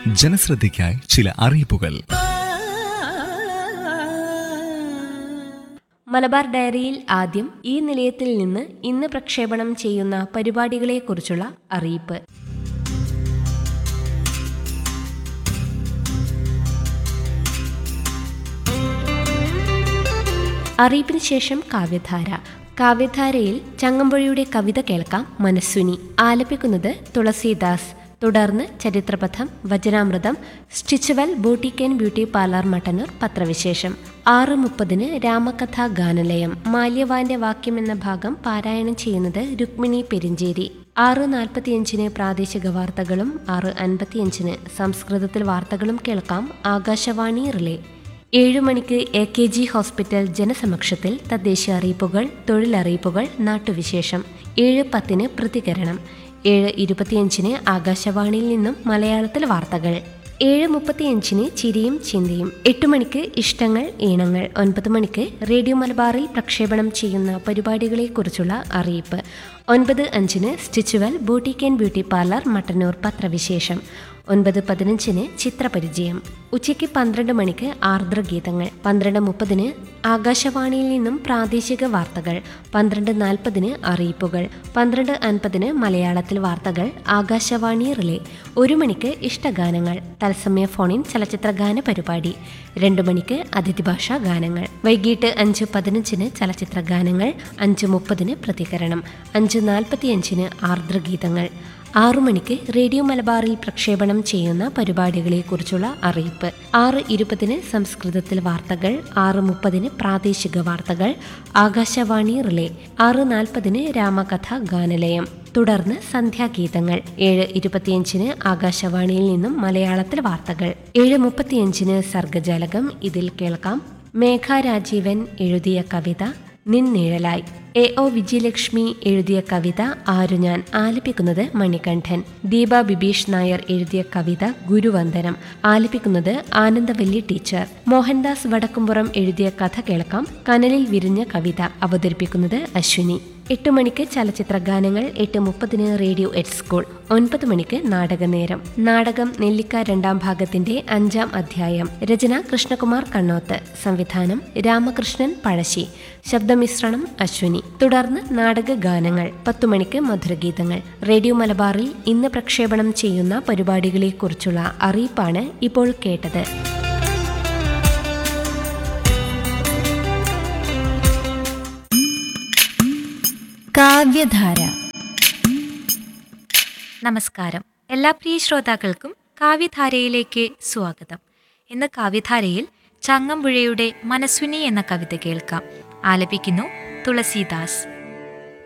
ജനശ്രദ്ധയ്ക്കായി ചില അറിയിപ്പുകൾ മലബാർ ഡയറിയിൽ ആദ്യം ഈ നിലയത്തിൽ നിന്ന് ഇന്ന് പ്രക്ഷേപണം ചെയ്യുന്ന പരിപാടികളെക്കുറിച്ചുള്ള അറിയിപ്പ് അറിയിപ്പിന് ശേഷം കാവ്യധാര കാവ്യധാരയിൽ ചങ്ങമ്പുഴയുടെ കവിത കേൾക്കാം മനസ്സുനി ആലപിക്കുന്നത് തുളസീദാസ് തുടർന്ന് ചരിത്രപഥം വചനാമൃതം Stitchual boutique and beauty parlour Mattannur പത്രവിശേഷം ആറ് മുപ്പതിന് രാമകഥാ ഗാനലയം മാല്യവാന്റെ വാക്യം എന്ന ഭാഗം പാരായണം ചെയ്യുന്നത് രുക്മിണി പെരിഞ്ചേരി ആറ് നാൽപ്പത്തിയഞ്ചിന് പ്രാദേശിക വാർത്തകളും ആറ് അൻപത്തിയഞ്ചിന് സംസ്കൃതത്തിൽ വാർത്തകളും കേൾക്കാം ആകാശവാണി റിലേ ഏഴു മണിക്ക് എ കെ ജി ഹോസ്പിറ്റൽ ജനസമക്ഷത്തിൽ തദ്ദേശീയ അറിയിപ്പുകൾ തൊഴിലറിയിപ്പുകൾ നാട്ടുവിശേഷം ഏഴ് പത്തിന് പ്രതികരണം ഏഴ് ഇരുപത്തിയഞ്ചിന് ആകാശവാണിയിൽ നിന്നും മലയാളത്തിൽ വാർത്തകൾ ഏഴ് മുപ്പത്തിയഞ്ചിന് ചിരിയും ചിന്തയും എട്ട് മണിക്ക് ഇഷ്ടങ്ങൾ ഈണങ്ങൾ ഒൻപത് മണിക്ക് റേഡിയോ മലബാറിൽ പ്രക്ഷേപണം ചെയ്യുന്ന പരിപാടികളെക്കുറിച്ചുള്ള അറിയിപ്പ് ഒൻപത് അഞ്ചിന് Stitchual boutique and beauty parlour Mattannur പത്രവിശേഷം ഒൻപത് പതിനഞ്ചിന് ചിത്രപരിചയം ഉച്ചയ്ക്ക് പന്ത്രണ്ട് മണിക്ക് ആർദ്രഗീതങ്ങൾ പന്ത്രണ്ട് മുപ്പതിന് ആകാശവാണിയിൽ നിന്നും പ്രാദേശിക വാർത്തകൾ പന്ത്രണ്ട് നാൽപ്പതിന് അറിയിപ്പുകൾ പന്ത്രണ്ട് അൻപതിന് മലയാളത്തിൽ വാർത്തകൾ ആകാശവാണി റിലേ ഒരു മണിക്ക് ഇഷ്ടഗാനങ്ങൾ തത്സമയ ഫോണിൻ ചലച്ചിത്ര ഗാന പരിപാടി രണ്ടു മണിക്ക് അതിഥി ഭാഷാ ഗാനങ്ങൾ വൈകിട്ട് അഞ്ച് പതിനഞ്ചിന് ചലച്ചിത്ര ഗാനങ്ങൾ അഞ്ച് മുപ്പതിന് പ്രതികരണം അഞ്ച് നാൽപ്പത്തിയഞ്ചിന് ആർദ്രഗീതങ്ങൾ ആറു മണിക്ക് റേഡിയോ മലബാറിൽ പ്രക്ഷേപണം ചെയ്യുന്ന പരിപാടികളെക്കുറിച്ചുള്ള അറിയിപ്പ് ആറ് ഇരുപതിന് സംസ്കൃതത്തിൽ വാർത്തകൾ ആറ് മുപ്പതിന് പ്രാദേശിക വാർത്തകൾ ആകാശവാണി റിലേ ആറ് നാൽപ്പതിന് രാമകഥ ഗാനലയം തുടർന്ന് സന്ധ്യാഗീതങ്ങൾ ഏഴ് ഇരുപത്തിയഞ്ചിന് ആകാശവാണിയിൽ നിന്നും മലയാളത്തിൽ വാർത്തകൾ ഏഴ് മുപ്പത്തിയഞ്ചിന് സർഗജാലകം ഇതിൽ കേൾക്കാം മേഘ രാജീവൻ എഴുതിയ കവിത നിന്നിഴലായി എ ഒ വിജയലക്ഷ്മി എഴുതിയ കവിത ആരു ഞാൻ ആലപിക്കുന്നത് മണികണ്ഠൻ ദീപ ബിബീഷ് നായർ എഴുതിയ കവിത ഗുരുവന്ദനം ആലപിക്കുന്നത് ആനന്ദവല്ലി ടീച്ചർ മോഹൻദാസ് വടക്കുംപുറം എഴുതിയ കഥ കേൾക്കാം കനലിൽ വിരിഞ്ഞ കവിത അവതരിപ്പിക്കുന്നത് അശ്വിനി എട്ട് മണിക്ക് ചലച്ചിത്ര ഗാനങ്ങൾ എട്ട് മുപ്പതിന് റേഡിയോ എറ്റ് സ്കൂൾ ഒൻപത് മണിക്ക് നാടകനേരം നാടകം നെല്ലിക്ക രണ്ടാം ഭാഗത്തിന്റെ അഞ്ചാം അധ്യായം രചന കൃഷ്ണകുമാർ കണ്ണോത്ത് സംവിധാനം രാമകൃഷ്ണൻ പഴശ്ശി ശബ്ദമിശ്രണം അശ്വിനി തുടർന്ന് നാടക ഗാനങ്ങൾ പത്തു മണിക്ക് മധുരഗീതങ്ങൾ റേഡിയോ മലബാറിൽ ഇന്ന് പ്രക്ഷേപണം ചെയ്യുന്ന പരിപാടികളെക്കുറിച്ചുള്ള അറിയിപ്പാണ് ഇപ്പോൾ കേട്ടത് കാവ്യധാര നമസ്കാരം എല്ലാ പ്രിയ ശ്രോതാക്കൾക്കും കാവ്യധാരയിലേക്ക് സ്വാഗതം ഇന്ന് കാവ്യധാരയിൽ ചങ്ങമ്പുഴയുടെ മനസ്വിനി എന്ന കവിത കേൾക്കാം ആലപിക്കുന്നു തുളസീദാസ്